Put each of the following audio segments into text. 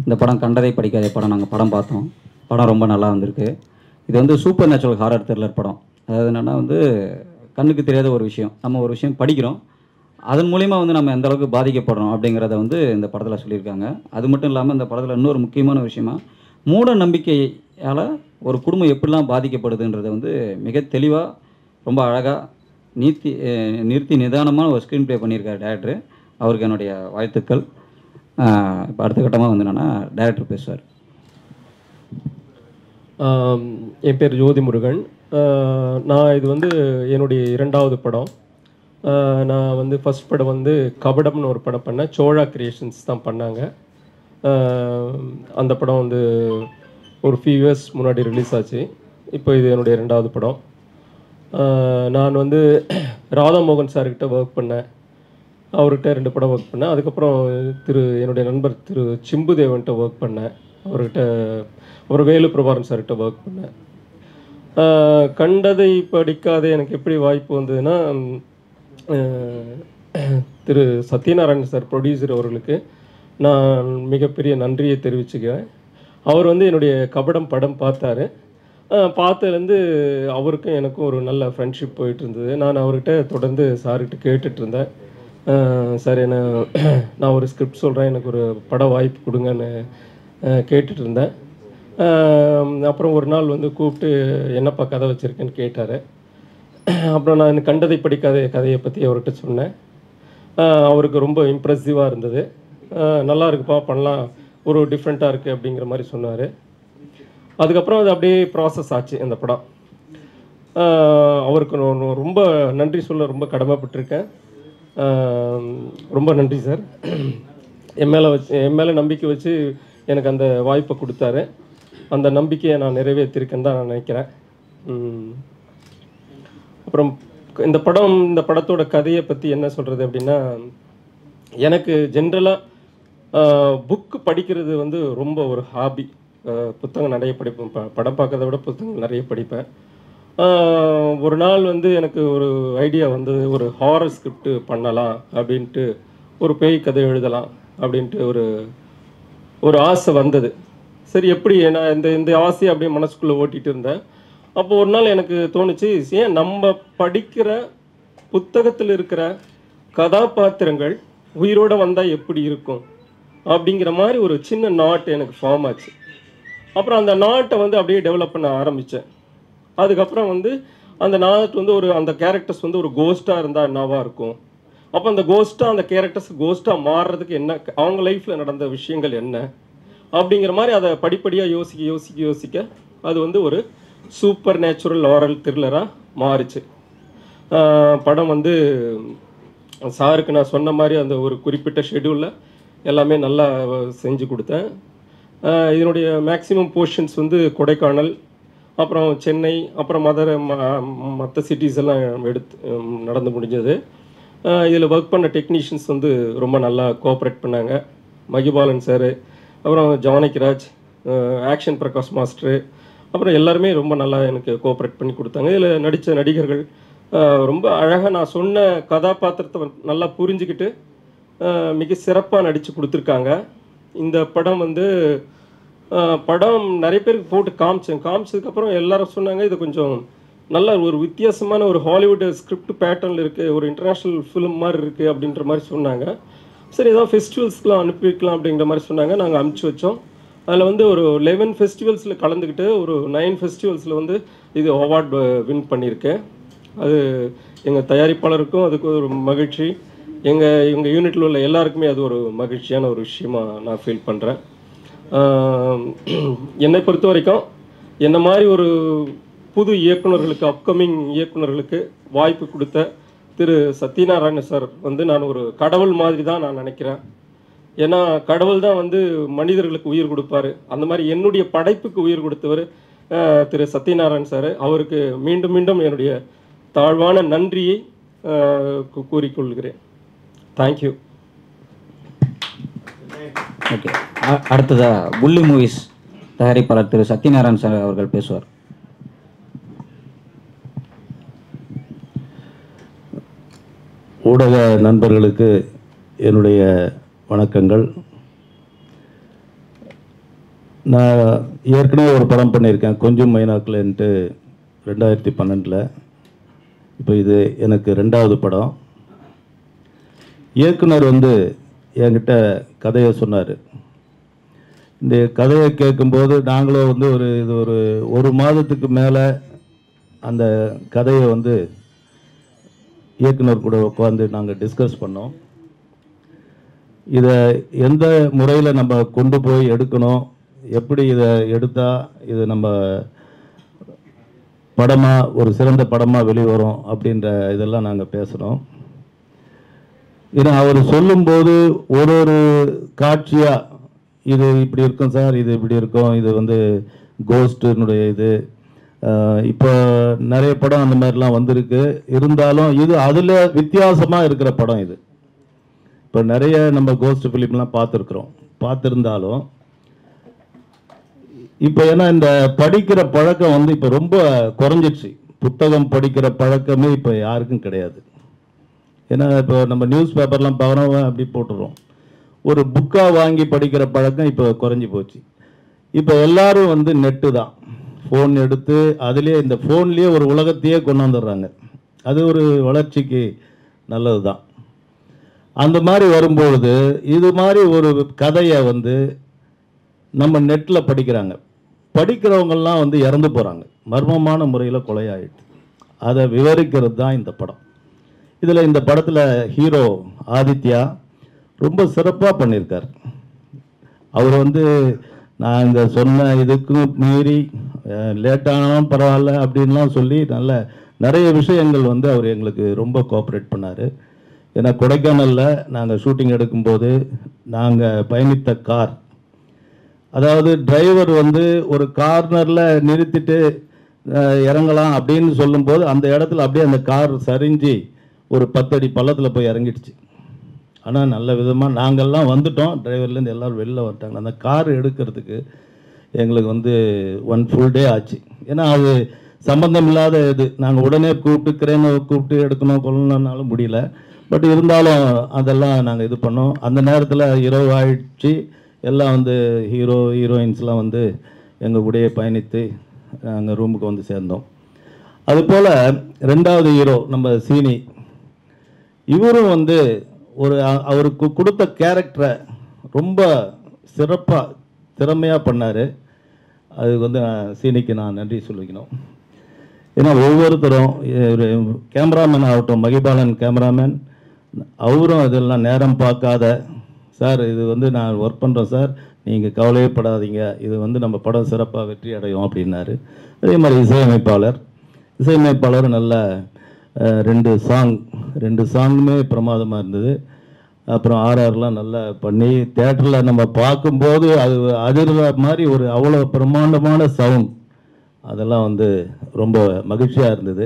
இந்த படம் கண்டதை படிக்காத படம் நாங்கள் படம் பார்த்தோம் படம் ரொம்ப நல்லா வந்திருக்கு இது வந்து சூப்பர் நேச்சுரல் ஹாரர் த்ரில்லர் படம் அதாவது என்னென்னா வந்து கண்ணுக்கு தெரியாத ஒரு விஷயம் நம்ம ஒரு விஷயம் படிக்கிறோம் அதன் மூலிமா வந்து நம்ம எந்த அளவுக்கு பாதிக்கப்படுறோம் அப்படிங்கிறத வந்து இந்த படத்தில் சொல்லியிருக்காங்க அது மட்டும் இல்லாமல் இந்த படத்தில் இன்னொரு முக்கியமான விஷயமா மூட நம்பிக்கையால் ஒரு குடும்பம் எப்படிலாம் பாதிக்கப்படுதுன்றதை வந்து மிக தெளிவாக ரொம்ப அழகாக நீத்தி அஹ் நிறுத்தி நிதானமான ஒரு ஸ்க்ரீன் ப்ளே பண்ணியிருக்காரு டேரக்டர் அவருக்கு என்னுடைய வாழ்த்துக்கள் இப்போ அடுத்த கட்டமாக வந்து என்னென்னா டேரக்டர் பேசுவார் ஆம், என் பேர் ஜோதி முருகன் ஆஹ், நான் இது வந்து என்னுடைய இரண்டாவது படம் ஆஹ், நான் வந்து ஃபர்ஸ்ட் படம் வந்து கபடம்னு ஒரு படம் பண்ணேன் சோழா கிரியேஷன்ஸ் தான் பண்ணாங்க ஆஹ், அந்த படம் வந்து ஒரு ஃபியூ இயர்ஸ் முன்னாடி ரிலீஸ் ஆச்சு இப்போ இது என்னுடைய ரெண்டாவது படம் ஆஹ், நான் வந்து ராதா மோகன் சார்கிட்ட ஒர்க் பண்ணேன் அவர்கிட்ட ரெண்டு படம் ஒர்க் பண்ணேன் அதுக்கப்புறம் திரு என்னுடைய நண்பர் திரு சிம்புதேவன்கிட்ட ஒர்க் பண்ணேன் அவர்கிட்ட ஒரு வேலு பிரபாரன் சார்கிட்ட ஒர்க் பண்ணேன் ஆஹ் கண்டதை படிக்காத எனக்கு எப்படி வாய்ப்பு வந்ததுன்னா ஆஹ் திரு சத்யநாராயணன் சார் ப்ரொடியூசர் அவர்களுக்கு நான் மிகப்பெரிய நன்றியை தெரிவிச்சுக்கிறேன் அவர் வந்து என்னுடைய கபடம் படம் பார்த்தாரு ஆஹ் பார்த்ததுலேருந்து அவருக்கும் எனக்கும் ஒரு நல்ல ஃப்ரெண்ட்ஷிப் போயிட்டு இருந்தது நான் அவர்கிட்ட தொடர்ந்து சார்கிட்ட கேட்டுட்டு இருந்தேன் ஆஹ் சார் என்ன நான் ஒரு ஸ்கிரிப்ட் சொல்கிறேன் எனக்கு ஒரு பட வாய்ப்பு கொடுங்கன்னு ஆஹ் கேட்டுட்டு இருந்தேன் ஆஹ் அப்புறம் ஒரு நாள் வந்து கூப்பிட்டு என்னப்பா கதை வச்சுருக்கேன்னு கேட்டார் அப்புறம் நான் கண்டதை படிக்காத கதையை பற்றி அவர்கிட்ட சொன்னேன் ஆஹ் அவருக்கு ரொம்ப இம்ப்ரெசிவாக இருந்தது ஆஹ் நல்லா இருக்குப்பா பண்ணலாம் ஒரு டிஃப்ரெண்ட்டாக இருக்குது அப்படிங்கிற மாதிரி சொன்னார் அதுக்கப்புறம் அது அப்படியே ப்ராசஸ் ஆச்சு அந்த படம் ஆஹ் அவருக்கு நான் நான் ரொம்ப நன்றி சொல்ல ரொம்ப கடமைப்பட்டிருக்கேன் ஆஹ் ரொம்ப நன்றி சார் என் மேலே வச்சு என் மேலே நம்பிக்கை வச்சு எனக்கு அந்த வாய்ப்பை கொடுத்தாரு அந்த நம்பிக்கையை நான் நிறைவேற்றிருக்கேன்னு தான் நான் நினைக்கிறேன் உம். அப்புறம் இந்த படம் இந்த படத்தோட கதையை பற்றி என்ன சொல்கிறது அப்படின்னா எனக்கு ஜென்ரலாக புக்கு படிக்கிறது வந்து ரொம்ப ஒரு ஹாபி புத்தகம் நிறைய படிப்பேன் ப- படம் பார்க்கறத விட புத்தகம் நிறைய படிப்பேன் ஆஹ் ஒரு நாள் வந்து எனக்கு ஒரு ஐடியா வந்தது ஒரு ஹாரர் ஸ்கிரிப்ட் பண்ணலாம் அப்படின்ட்டு ஒரு பேய் கதை எழுதலாம் அப்படின்ட்டு ஒரு ஒரு ஆசை வந்தது சரி எப்படி நான் இந்த இந்த ஆசையை அப்படியே மனசுக்குள்ளே ஓட்டிகிட்டு இருந்தேன் அப்போ ஒரு நாள் எனக்கு தோணுச்சு ஏன் நம்ம படிக்கிற புத்தகத்தில் இருக்கிற கதாபாத்திரங்கள் உயிரோட வந்தால் எப்படி இருக்கும் அப்படிங்கிற மாதிரி ஒரு சின்ன நாட் எனக்கு ஃபார்ம் ஆச்சு அப்புறம் அந்த நாட்டை வந்து அப்படியே டெவலப் பண்ண ஆரம்பித்தேன் அதுக்கப்புறம் வந்து அந்த நாட் வந்து ஒரு அந்த கேரக்டர்ஸ் வந்து ஒரு கோஸ்ட்டாக இருந்தால் என்னவா இருக்கும் அப்போ அந்த கோஸ்ட்டாக அந்த கேரக்டர்ஸ் கோஸ்ட்டாக மாறுறதுக்கு என்ன அவங்க லைஃப்பில் நடந்த விஷயங்கள் என்ன அப்படிங்கிற மாதிரி அதை படிப்படியாக யோசிக்க யோசிக்க யோசிக்க அது வந்து ஒரு சூப்பர் நேச்சுரல் ஆரல் த்ரில்லராக மாறுச்சு ஆஹ் படம் வந்து சாருக்கு நான் சொன்ன மாதிரி அந்த ஒரு குறிப்பிட்ட ஷெடியூலில் எல்லாமே நல்லா செஞ்சு கொடுத்தேன் ஆஹ் இதனுடைய மேக்ஸிமம் போர்ஷன்ஸ் வந்து கொடைக்கானல் அப்புறம் சென்னை அப்புறம் மதர் மற்ற சிட்டிஸ் எல்லாம் எடுத்து உம், நடந்து முடிஞ்சது இதில் ஒர்க் பண்ண டெக்னீஷியன்ஸ் வந்து ரொம்ப நல்லா கோஆப்ரேட் பண்ணாங்க மகிபாலன் சார் அப்புறம் ஜானகிராஜ் ஆக்ஷன் பிரகாஷ் மாஸ்டரு அப்புறம் எல்லாருமே ரொம்ப நல்லா எனக்கு கோஆப்ரேட் பண்ணி கொடுத்தாங்க இதில் நடித்த நடிகர்கள் ஆஹ் ரொம்ப அழகாக நான் சொன்ன கதாபாத்திரத்தை நல்லா புரிஞ்சுக்கிட்டு ஆஹ் மிக சிறப்பாக நடித்து கொடுத்துருக்காங்க இந்த படம் வந்து ஆஹ் படம் நிறைய பேருக்கு போட்டு காமிச்சேன் காமிச்சதுக்கப்புறம் எல்லாரும் சொன்னாங்க இது கொஞ்சம் நல்ல ஒரு வித்தியாசமான ஒரு ஹாலிவுட் ஸ்கிரிப்ட் பேட்டர்னில் இருக்குது ஒரு இன்டர்நேஷ்னல் ஃபிலிம் மாதிரி இருக்குது அப்படின்ற மாதிரி சொன்னாங்க சரி ஏதாவது ஃபெஸ்டிவல்ஸ்க்குலாம் அனுப்பி வைக்கலாம் அப்படிங்கிற மாதிரி சொன்னாங்க நாங்கள் அனுப்பிச்சி வச்சோம் அதில் வந்து ஒரு லெவன் ஃபெஸ்டிவல்ஸில் கலந்துக்கிட்டு ஒரு நைன் ஃபெஸ்டிவல்ஸில் வந்து இது அவார்டு வின் பண்ணியிருக்கேன் அது எங்கள் தயாரிப்பாளருக்கும் அதுக்கு ஒரு மகிழ்ச்சி எங்கள் எங்கள் யூனிட்டில் உள்ள எல்லாருக்குமே அது ஒரு மகிழ்ச்சியான ஒரு விஷயமா நான் ஃபீல் பண்ணுறேன் என்னை பொறுத்த வரைக்கும் என்ன மாதிரி ஒரு புது இயக்குனர்களுக்கு அப்கமிங் இயக்குனர்களுக்கு வாய்ப்பு கொடுத்த திரு சத்யநாராயண சார் வந்து நான் ஒரு கடவுள் மாதிரி தான் நான் நினைக்கிறேன் ஏன்னா கடவுள் தான் வந்து மனிதர்களுக்கு உயிர் கொடுப்பாரு அந்த மாதிரி என்னுடைய படைப்புக்கு உயிர் கொடுத்தவர் அஹ், திரு சத்யநாராயண் சார் அவருக்கு மீண்டும் மீண்டும் என்னுடைய தாழ்வான நன்றியை அஹ், கூ- கூறிக்கொள்கிறேன் தேங்க்யூ ஓகே அடுத்ததா புள்ளி மூவிஸ் தயாரிப்பாளர் திரு சத்யநாராயண் சார் அவர்கள் பேசுவார் ஊடக நண்பர்களுக்கு என்னுடைய வணக்கங்கள் நான் ஏற்கனவே ஒரு படம் பண்ணியிருக்கேன் கொஞ்சம் மைனாக்கலன்ட்டு ரெண்டாயிரத்தி பன்னெண்டில் இப்போ இது எனக்கு ரெண்டாவது படம் இயக்குனர் வந்து என்கிட்ட கதையை சொன்னார் இந்த கதையை கேட்கும்போது நாங்களும் வந்து ஒரு இது ஒரு ஒரு மாதத்துக்கு மேலே அந்த கதையை வந்து இயக்குனர் கூட உட்காந்து நாங்கள் டிஸ்கஸ் பண்ணோம் இதை எந்த முறையில் நம்ம கொண்டு போய் எடுக்கணும் எப்படி இதை எடுத்தால் இது நம்ம படமாக ஒரு சிறந்த படமாக வெளிவரும் அப்படின்ற இதெல்லாம் நாங்கள் பேசுகிறோம் ஏன்னா அவர் சொல்லும்போது ஒரு ஒரு காட்சியாக இது இப்படி இருக்கும் சார் இது இப்படி இருக்கும் இது வந்து கோஸ்டினுடைய இது அஹ், இப்போ நிறைய படம் அந்த மாதிரிலாம் வந்திருக்கு இருந்தாலும் இது அதில் வித்தியாசமாக இருக்கிற படம் இது இப்போ நிறைய நம்ம கோஸ்ட் ஃபிலிம்லாம் பார்த்துருக்குறோம் பார்த்துருந்தாலும் இப்போ ஏன்னா இந்த படிக்கிற பழக்கம் வந்து இப்போ ரொம்ப குறைஞ்சிடுச்சு புத்தகம் படிக்கிற பழக்கமே இப்போ யாருக்கும் கிடையாது ஏன்னா இப்போ நம்ம நியூஸ் பேப்பர்லாம் பார்க்குறோம் அப்படி போட்டுடுறோம் ஒரு புக்காக வாங்கி படிக்கிற பழக்கம் இப்போ குறைஞ்சி போச்சு இப்போ எல்லாரும் வந்து நெட்டு தான் ஃபோன் எடுத்து அதுலேயே இந்த ஃபோன்லேயே ஒரு உலகத்தையே கொண்டு வந்துடுறாங்க அது ஒரு வளர்ச்சிக்கு நல்லது தான் அந்த மாதிரி வரும்பொழுது இது மாதிரி ஒரு கதையை வந்து நம்ம நெட்டில் படிக்கிறாங்க படிக்கிறவங்கெல்லாம் வந்து இறந்து போகிறாங்க மர்மமான முறையில் கொலையாயிடுது அதை விவரிக்கிறது தான் இந்த படம் இதில் இந்த படத்தில் ஹீரோ ஆதித்யா ரொம்ப சிறப்பாக பண்ணியிருக்கார் அவர் வந்து நான் இந்த சொன்ன இதுக்கும் மீறி லேட்டானாலும் பரவாயில்ல அப்படின்லாம் சொல்லி நல்ல நிறைய விஷயங்கள் வந்து அவர் எங்களுக்கு ரொம்ப கோஆப்ரேட் பண்ணார் ஏன்னா கொடைக்கானலில் நாங்கள் ஷூட்டிங் எடுக்கும்போது நாங்கள் பயணித்த கார் அதாவது டிரைவர் வந்து ஒரு கார்னரில் நிறுத்திட்டு அஹ், இறங்கலாம் அப்படின்னு சொல்லும்போது அந்த இடத்துல அப்படியே அந்த கார் சரிஞ்சு ஒரு பத்தடி பள்ளத்தில் போய் இறங்கிடுச்சு ஆனால் நல்ல விதமாக நாங்கள்லாம் வந்துட்டோம் டிரைவர்லேருந்து எல்லோரும் வெளில வந்துட்டாங்க அந்த கார் எடுக்கிறதுக்கு எங்களுக்கு வந்து ஒன் ஃபுல் டே ஆச்சு ஏன்னா அது சம்மந்தம் இல்லாத இது நாங்கள் உடனே கூப்பிட்டு கிரேனை கூப்பிட்டு எடுக்கணும் கொள்ளணும்னாலும் முடியல பட் இருந்தாலும் அதெல்லாம் நாங்கள் இது பண்ணோம் அந்த நேரத்தில் இரவு ஆயிடுச்சு எல்லாம் வந்து ஹீரோ ஹீரோயின்ஸ்லாம் வந்து எங்கள் கூடயே பயணித்து நாங்கள் ரூமுக்கு வந்து சேர்ந்தோம் அதுபோல் ரெண்டாவது ஹீரோ நம்ம சீனி இவரும் வந்து ஒரு அ- அவருக்கு கொடுத்த கேரக்டரை ரொம்ப சிறப்பாக திறமையாக பண்ணார் அதுக்கு வந்து நான் சீனிக்கு நான் நன்றி சொல்லிக்கணும் ஏன்னா ஒவ்வொருத்தரும் எ- ஒரு கேமராமேன் ஆகட்டும் மகிபாலன் கேமராமேன் அவரும் இதெல்லாம் நேரம் பார்க்காத சார் இது வந்து நான் ஒர்க் பண்ணுறேன் சார் நீங்கள் கவலையே படாதீங்க இது வந்து நம்ம படம் சிறப்பாக வெற்றி அடையும் அப்படின்னாரு அதே மாதிரி இசையமைப்பாளர் இசையமைப்பாளர் நல்ல அஹ், ரெண்டு சாங் ரெண்டு சாங்குமே பிரமாதமாக இருந்தது அப்புறம் ஆர்ஆர்லாம் நல்லா பண்ணி தேட்டரில் நம்ம பார்க்கும்போது அது அதிர்ற மாதிரி ஒரு அவ்வளோ பிரம்மாண்டமான சவுண்ட் அதெல்லாம் வந்து ரொம்ப மகிழ்ச்சியாக இருந்தது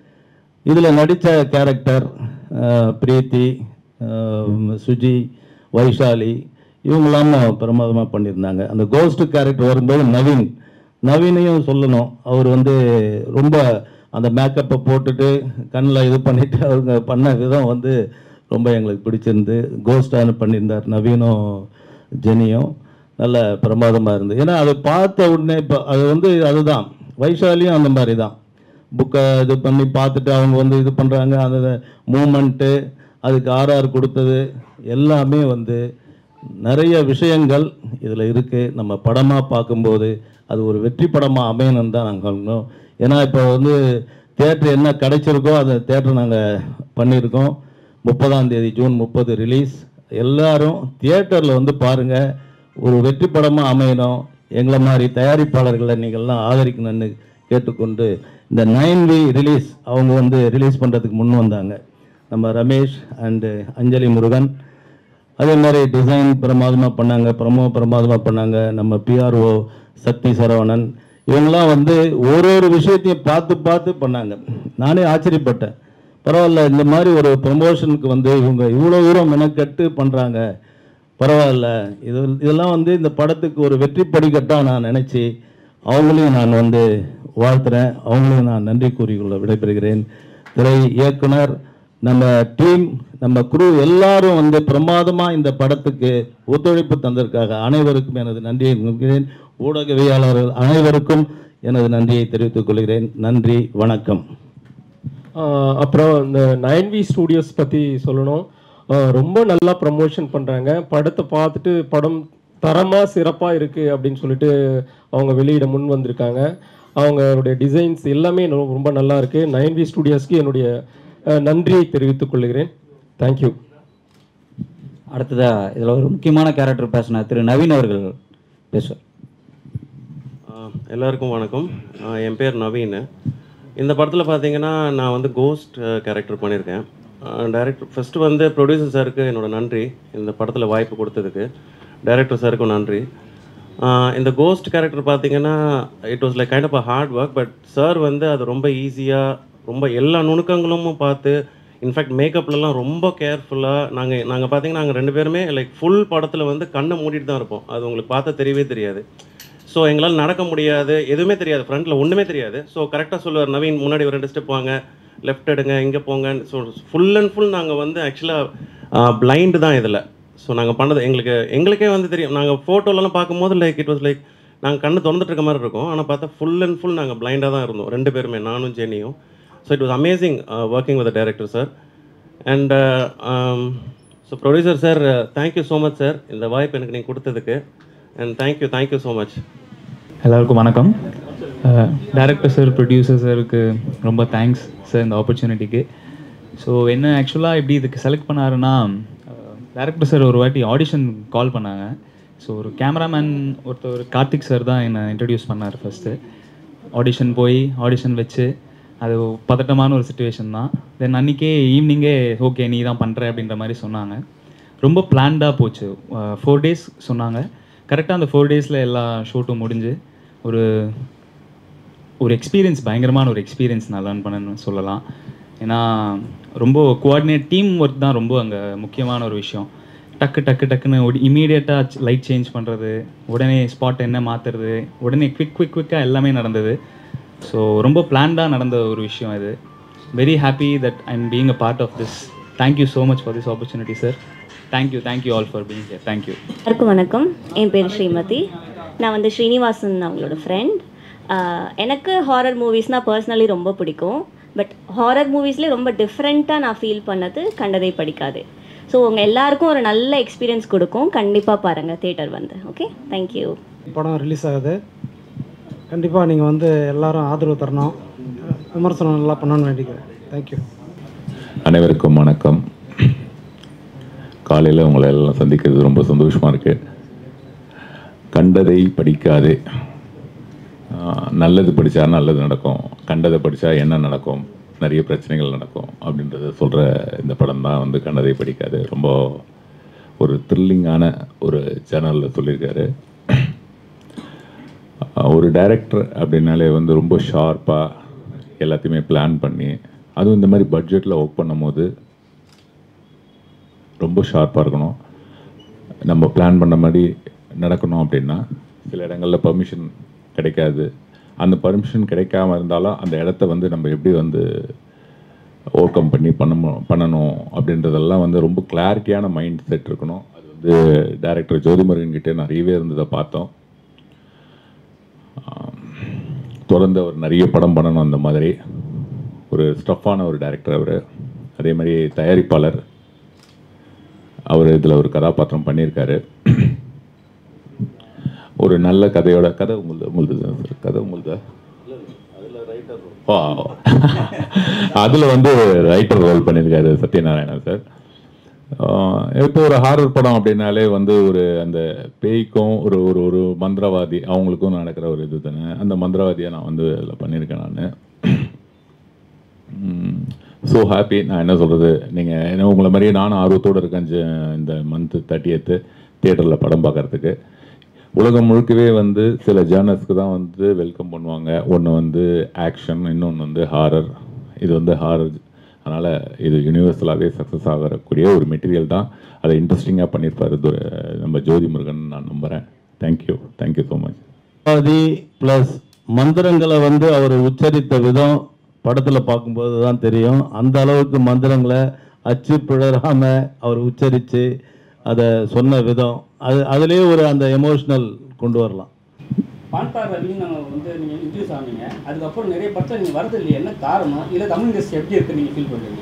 இதில் நடித்த கேரக்டர் பிரீத்தி அஹ், சுஜி வைஷாலி இவங்கெல்லாம் பிரமாதமாக பண்ணியிருந்தாங்க அந்த கோஸ்ட் கேரக்டர் வரும்போது நவீன் நவீனையும் சொல்லணும் அவர் வந்து ரொம்ப அந்த மேக்கப்பை போட்டுட்டு கண்ணில் இது பண்ணிட்டு அவங்க பண்ண விதம் வந்து ரொம்ப எங்களுக்கு பிடிச்சிருந்து கோஸ்டான பண்ணியிருந்தார் நவீனும் ஜெனியும் நல்ல பிரமாதமாக இருந்தது ஏன்னா அதை பார்த்த உடனே இப்போ அது வந்து அதுதான் வைஷாலியும் அந்த மாதிரி தான் புக்கை இது பண்ணி பார்த்துட்டு அவங்க வந்து இது பண்ணுறாங்க அந்த மூமெண்ட்டு அதுக்கு ஆர்ஆர் கொடுத்தது எல்லாமே வந்து நிறைய விஷயங்கள் இதில் இருக்குது நம்ம படமாக பார்க்கும்போது அது ஒரு வெற்றி படமாக அமையணும்னு தான் நாங்கள் சொல்லணும் ஏன்னா இப்போ வந்து தேட்டர் என்ன கிடைச்சிருக்கோ அந்த தேட்டர் நாங்கள் பண்ணியிருக்கோம் முப்பதாம் தேதி ஜூன் முப்பது ரிலீஸ் எல்லாரும் தியேட்டரில் வந்து பாருங்கள் ஒரு வெற்றி படமாக அமையணும் எங்களை மாதிரி தயாரிப்பாளர்களை நீங்கள்லாம் ஆதரிக்கணும்னு கேட்டுக்கொண்டு இந்த நைன் வி ரிலீஸ் அவங்க வந்து ரிலீஸ் பண்ணுறதுக்கு முன் வந்தாங்க நம்ம ரமேஷ் அண்டு அஞ்சலி முருகன் அதே மாதிரி டிசைன் பிரமாதமாக பண்ணாங்க ப்ரமோ பிரமாதமாக பண்ணாங்க நம்ம பிஆர்ஓ சக்தி சரவணன் இவங்கெல்லாம் வந்து ஒரு ஒரு விஷயத்தையும் பார்த்து பார்த்து பண்ணாங்க நானே ஆச்சரியப்பட்டேன் பரவாயில்ல இந்த மாதிரி ஒரு ப்ரமோஷனுக்கு வந்து இவங்க இவ்வளோ தூரம் மெனக்கட்டு பண்ணுறாங்க பரவாயில்ல இது இதெல்லாம் வந்து இந்த படத்துக்கு ஒரு வெற்றி படிக்கட்டாக நான் நினச்சி அவங்களையும் நான் வந்து வாழ்த்துறேன் அவங்களையும் நான் நன்றி கூறிக்கொள்ள விடைபெறுகிறேன் திரை இயக்குனர் நம்ம டீம் நம்ம குரூ எல்லாரும் வந்து பிரமாதமாக இந்த படத்துக்கு ஒத்துழைப்பு தந்ததற்காக அனைவருக்கும் எனது நன்றியை கொள்கிறேன் ஊடகவியலாளர்கள் அனைவருக்கும் எனது நன்றியை தெரிவித்துக் கொள்கிறேன் நன்றி வணக்கம் ஆஹ் அப்புறம் இந்த நைன் வி ஸ்டூடியோஸ் பற்றி சொல்லணும் ஆஹ் ரொம்ப நல்லா ப்ரமோஷன் பண்ணுறாங்க படத்தை பார்த்துட்டு படம் தரமாக சிறப்பாக இருக்குது அப்படின்னு சொல்லிட்டு அவங்க வெளியிட முன் வந்திருக்காங்க அவங்களுடைய டிசைன்ஸ் எல்லாமே ரொம்ப ரொம்ப நல்லா இருக்குது நைன் வி ஸ்டூடியோஸ்க்கு என்னுடைய ஆஹ் நன்றியை தெரிவித்துக் கொள்கிறேன் தேங்க்யூ அடுத்ததா இதில் ஒரு முக்கியமான கேரக்டர் பேசின திரு நவீன் அவர்கள் பேசுவார் ஆஹ் எல்லாருக்கும் வணக்கம் ஆஹ் என் பேர் நவீன் இந்த படத்தில் பார்த்தீங்கன்னா நான் வந்து கோஸ்ட் கேரக்டர் பண்ணியிருக்கேன் டைரக்டர் ஃபஸ்ட்டு வந்து ப்ரொடியூசர் சாருக்கு என்னோட நன்றி இந்த படத்தில் வாய்ப்பு கொடுத்ததுக்கு டைரக்டர் சாருக்கும் நன்றி ஆஹ் இந்த கோஸ்ட் கேரக்டர் பார்த்தீங்கன்னா it was like kind of a hard work but sir வந்து அது ரொம்ப ஈஸியாக ரொம்ப எல்லா நுணுக்கங்களும் பார்த்து இன்ஃபேக்ட் மேக்கப்லலாம் ரொம்ப கேர்ஃபுல்லாக நாங்கள் நாங்கள் பார்த்தீங்கன்னா நாங்கள் ரெண்டு பேருமே லைக் ஃபுல் படத்தில் வந்து கண்ணை மூடிட்டு தான் இருப்போம் அது உங்களுக்கு பார்த்தா தெரியவே தெரியாது ஸோ எங்களால் நடக்க முடியாது எதுவுமே தெரியாது ஃப்ரண்ட்டில் ஒன்றுமே தெரியாது ஸோ கரெக்டாக சொல்லுவார் நவீன் முன்னாடி ஒரு ரெண்டு ஸ்டெப் வாங்க லெஃப்ட் எடுங்க இங்கே போங்க ஸோ ஃபுல் அண்ட் ஃபுல் நாங்கள் வந்து ஆக்சுவலாக பிளைண்டு தான் இதில் ஸோ நாங்கள் பண்ணது எங்களுக்கு எங்களுக்கே வந்து தெரியும் நாங்கள் ஃபோட்டோலலாம் பார்க்கும்போது லைக் இட் வாஸ் லைக் நாங்கள் கண்ணு திறந்துட்டு இருக்க மாதிரி இருக்கும் ஆனால் பார்த்தா ஃபுல் அண்ட் ஃபுல் நாங்கள் பிளைண்டாக தான் இருந்தோம் ரெண்டு பேருமே நானும் ஜெனியும் so it was amazing working with director sir and so producer sir thank you so much sir இந்த வாய்ப்பு எனக்கு நீங்கள் கொடுத்ததுக்கு and thank you thank you so much எல்லாருக்கும் வணக்கம் டேரக்டர் சார் ப்ரொடியூசர் சாருக்கு ரொம்ப தேங்க்ஸ் சார் இந்த ஆப்பர்ச்சுனிட்டிக்கு ஸோ என்ன ஆக்சுவலாக எப்படி இதுக்கு செலக்ட் பண்ணாருன்னா டேரக்டர் சார் ஒரு வாட்டி ஆடிஷன் கால் பண்ணாங்க ஸோ ஒரு கேமராமேன் ஒருத்தர் கார்த்திக் சார் தான் என்னை இன்ட்ரடியூஸ் பண்ணார் ஃபஸ்ட்டு ஆடிஷன் போய் ஆடிஷன் வச்சு அது பதட்டமான ஒரு சுச்சுவேஷன் தான் தென் அன்றைக்கே ஈவினிங்கே ஓகே நீ தான் பண்ணுற அப்படின்ற மாதிரி சொன்னாங்க ரொம்ப பிளான்டாக போச்சு ஃபோர் டேஸ் சொன்னாங்க கரெக்டாக அந்த ஃபோர் டேஸில் எல்லா ஷூட்டும் முடிஞ்சு ஒரு ஒரு எக்ஸ்பீரியன்ஸ் பயங்கரமான ஒரு எக்ஸ்பீரியன்ஸ் நான் லேர்ன் பண்ணேன்னு சொல்லலாம் ஏன்னா ரொம்ப கோஆர்டினேட் டீம் ஒர்க் தான் ரொம்ப அங்கே முக்கியமான ஒரு விஷயம் டக்கு டக்கு டக்குன்னு இமீடியட்டாக லைட் சேஞ்ச் பண்ணுறது உடனே ஸ்பாட் என்ன மாற்றுறது உடனே குவிக் குவிக் குவிக்காக எல்லாமே நடந்தது ஸோ ரொம்ப பிளான்டாக நடந்த ஒரு விஷயம் இது very happy that I am being a part of this thank you so much for this opportunity sir thank you thank you all for being here thank you எல்லாருக்கும் வணக்கம் என் பேர் ஸ்ரீமதி நான் வந்து ஸ்ரீனிவாசன் அவங்களோட ஃப்ரெண்ட் எனக்கு ஹாரர் மூவிஸ்னால் பர்சனலி ரொம்ப பிடிக்கும் பட் ஹாரர் மூவிஸ்லேயே ரொம்ப டிஃப்ரெண்ட்டாக நான் ஃபீல் பண்ணது கண்டதை படிக்காது ஸோ உங்கள் எல்லாருக்கும் ஒரு நல்ல எக்ஸ்பீரியன்ஸ் கொடுக்கும் கண்டிப்பாக பாருங்கள் தேட்டர் வந்து ஓகே தேங்க்யூ படம் ரிலீஸ் ஆகுது கண்டிப்பாக நீங்கள் வந்து எல்லாரும் ஆதரவு தரணும் விமர்சனம் நல்லா பண்ணணும்னு வேண்டிக்கிறேன் தேங்க்யூ அனைவருக்கும் வணக்கம் காலையில் உங்களை எல்லாம் சந்திக்கிறது ரொம்ப சந்தோஷமாக இருக்குது கண்டதை படிக்காதே ஆஹ் நல்லது படித்தா நல்லது நடக்கும் கண்டதை படித்தா என்ன நடக்கும் நிறைய பிரச்சனைகள் நடக்கும் அப்படின்றத சொல்கிற இந்த படம் தான் வந்து கண்டதை படிக்காது ரொம்ப ஒரு த்ரில்லிங்கான ஒரு சேனலில் சொல்லியிருக்காரு ஆஹ் ஒரு டைரக்டர் அப்படின்னாலே வந்து ரொம்ப ஷார்ப்பாக எல்லாத்தையுமே பிளான் பண்ணி அதுவும் இந்த மாதிரி பட்ஜெட்டில் ஒர்க் பண்ணும்போது ரொம்ப ஷார்ப்பாக இருக்கணும் நம்ம பிளான் பண்ண மாதிரி நடக்கணும் அப்படின்னா சில இடங்களில் பர்மிஷன் கிடைக்காது அந்த பர்மிஷன் கிடைக்காம இருந்தாலும் அந்த இடத்த வந்து நம்ம எப்படி வந்து ஓவர் கம் பண்ணி பண்ணணும் பண்ணணும் அப்படின்றதெல்லாம் வந்து ரொம்ப கிளாரிட்டியான மைண்ட் செட் இருக்கணும் அது வந்து டைரக்டர் ஜோதிமுருகன் கிட்டே நிறையவே இருந்ததை பார்த்தோம் ஆம், தொடர்ந்து அவர் நிறைய படம் பண்ணணும் அந்த மாதிரி ஒரு ஸ்டஃப்பான ஒரு டைரக்டர் அவர் அதே மாதிரி தயாரிப்பாளர் அவர் இதில் ஒரு கதாபாத்திரம் பண்ணியிருக்காரு ஒரு நல்ல கதையோட கதை உங்களுது உங்களுது தான் சார் கதை உங்களுதா அதில் வந்து ரைட்டர் ரோல் பண்ணியிருக்காரு சத்யநாராயணன் சார் ஆஹ் இப்போ ஒரு ஹாரர் படம் அப்படின்னாலே வந்து ஒரு அந்த பேய்க்கும் ஒரு ஒரு ஒரு மந்திரவாதி அவங்களுக்கும் நடக்கிற ஒரு இது தானே அந்த மந்திரவாதியை நான் வந்து அதில் பண்ணியிருக்கேன் நான் ஸோ ஹாப்பி நான் என்ன சொல்கிறது நீங்கள் என்ன உங்களை மாதிரியே நானும் ஆர்வத்தோடு இருக்கேன் ஜ- இந்த மந்த்து தேர்ட்டியத்து தியேட்டரில் படம் பார்க்கறதுக்கு உலகம் முழுக்கவே வந்து சில ஜேர்னல்ஸ்க்கு தான் வந்து வெல்கம் பண்ணுவாங்க ஒன்று வந்து ஆக்ஷன் இன்னொன்று வந்து ஹாரர் இது வந்து ஹாரர் அதனால் இது யூனிவர்சலாகவே சக்ஸஸ் ஆகக்கூடிய ஒரு மெட்டீரியல் தான் அதை இன்ட்ரெஸ்டிங்காக பண்ணியிருப்பாரு துரை- நம்ம ஜோதி முருகன் நான் நம்புகிறேன் thank you thank you so much Aadhi plus மந்திரங்களை வந்து அவர் உச்சரித்த விதம் படத்தில் பார்க்கும்போது தான் தெரியும் அந்த அளவுக்கு மந்திரங்களை அச்சு பிழறாமல் அவர் உச்சரித்து அதை சொன்ன விதம் அது அதுலேயே ஒரு அந்த எமோஷ்னல் கொண்டு வரலாம் பான்பா ரவின்னு நம்ம வந்து நீங்கள் இன்ட்ரடியூஸ் ஆனீங்க அதுக்கப்புறம் நிறைய படத்தில் நீங்கள் வரது இல்லையா என்ன காரணம் இல்லை தமிழ் இண்டஸ்ட்ரி எப்படி இருக்கு நீங்கள் ஃபீல் பண்ணுறீங்க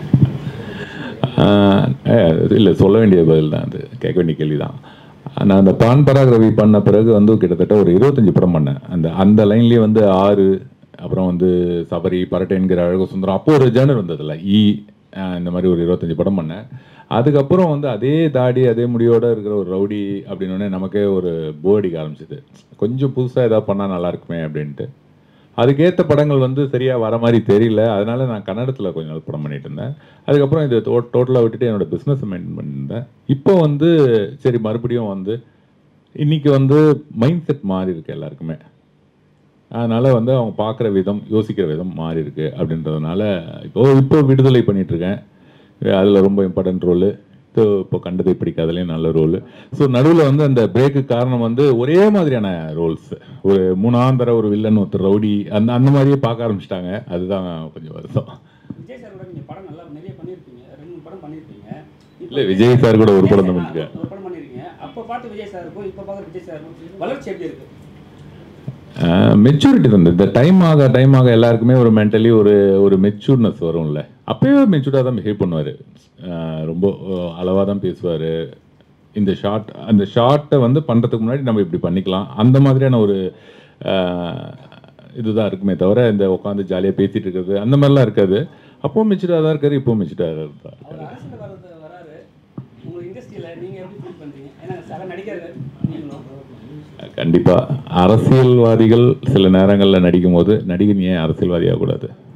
இல்லை சொல்ல வேண்டிய பதில் தான் அது கேட்க வேண்டிய கேள்வி தான் நான் அந்த பான் பராக் ரவி பண்ண பிறகு வந்து கிட்டத்தட்ட ஒரு இருபத்தஞ்சி படம் பண்ணேன் அந்த அந்த லைன்லேயே வந்து ஆறு அப்புறம் வந்து சபரி பரட்டேன்கிற அழகு சுந்தரம் அப்போ ஒரு ஜேர்னர் வந்ததில்ல ஈ அஹ் இந்த மாதிரி ஒரு இருபத்தஞ்சி படம் பண்ணேன் அதுக்கப்புறம் வந்து அதே தாடி அதே முடியோட இருக்கிற ஒரு ரவுடி அப்படின்னோடனே நமக்கே ஒரு போர் அடிக்க ஆரம்பிச்சிது கொஞ்சம் புதுசாக ஏதாவது பண்ணால் நல்லா இருக்குமே அப்படின்ட்டு அதுக்கேற்ற படங்கள் வந்து சரியாக வர மாதிரி தெரியல அதனால நான் கன்னடத்தில் கொஞ்ச நாள் படம் பண்ணிட்டு இருந்தேன் அதுக்கப்புறம் இது டோ டோட்டலாக விட்டுட்டு என்னோட பிஸ்னஸ் மெயின்டைன் பண்ணியிருந்தேன் இப்போ வந்து சரி மறுபடியும் வந்து இன்னைக்கு வந்து மைண்ட் செட் மாறி இருக்கு எல்லாருக்குமே அதனால வந்து அவங்க பார்க்குற விதம் யோசிக்கிற விதம் மாறி இருக்கு அப்படின்றதுனால இப்போ இப்போ விடுதலை பண்ணிட்டு இருக்கேன் அதில் ரொம்ப இம்பார்ட்டன்ட் ரோலு இப்போ இப்போ கண்டதை பிடிக்காதலையும் நல்ல ரோல் ஸோ நடுவில் வந்து அந்த பிரேக்கு காரணம் வந்து ஒரே மாதிரியான ரோல்ஸ் ஒரு மூணாந்தர ஒரு வில்லன் ஒருத்தர் ரவுடி அந்த அந்த மாதிரியே பார்க்க ஆரம்பிச்சிட்டாங்க அதுதான் கொஞ்சம் வருஷம் விஜய் சாரோட நீங்கள் படம் நல்லா நிறைய பண்ணியிருப்பீங்க ரெண்டு மூணு படம் பண்ணியிருப்பீங்க இப்ப இல்லை விஜய் சார் கூட ஒரு படம் தான் விஜய் பண்ணிருக்கேன் சார் ஒரு படம் பண்ணியிருக்கீங்க அப்போ பார்த்து விஜய் சாருக்கும் இப்போ பார்க்குற விஜய் சாருக்கும் வளர்ச்சி எப்படி இருக்கு மெச்சூரிட்டி தான் இந்த டைம் ஆக டைம் ஆக எல்லாருக்குமே ஒரு மென்டலி ஒரு ஒரு மெச்சூர்னஸ் வரும்ல அப்பயே மெச்சூர்டாக தான் பிஹேவ் பண்ணுவார் ரொம்ப அளவாக தான் பேசுவார் இந்த ஷார்ட் அந்த ஷார்ட்டை வந்து பண்ணுறதுக்கு முன்னாடி நம்ம இப்படி பண்ணிக்கலாம் அந்த மாதிரியான ஒரு அஹ், இதுதான் இருக்குமே தவிர இந்த உட்காந்து ஜாலியாக பேசிட்டு இருக்கிறது அந்த மாதிரிலாம் இருக்காது அப்போ மெச்சூர்டாக தான் இருக்காரு இப்போ மெச்சூர்டாக தான் இருக்காரு அவர் அரசியல் வர்றது வராரு உங்கள் இண்டஸ்ட்ரியில் நீங்கள் எப்படி ஃபீல் பண்ணுறீங்க ஏன்னா சக நடிகர்கள் நீங்களும் கண்டிப்பாக அரசியல்வாதிகள் சில நேரங்களில் நடிக்கும் போது நடிகன் ஏன் அரசியல்வாதி ஆகக்கூடாது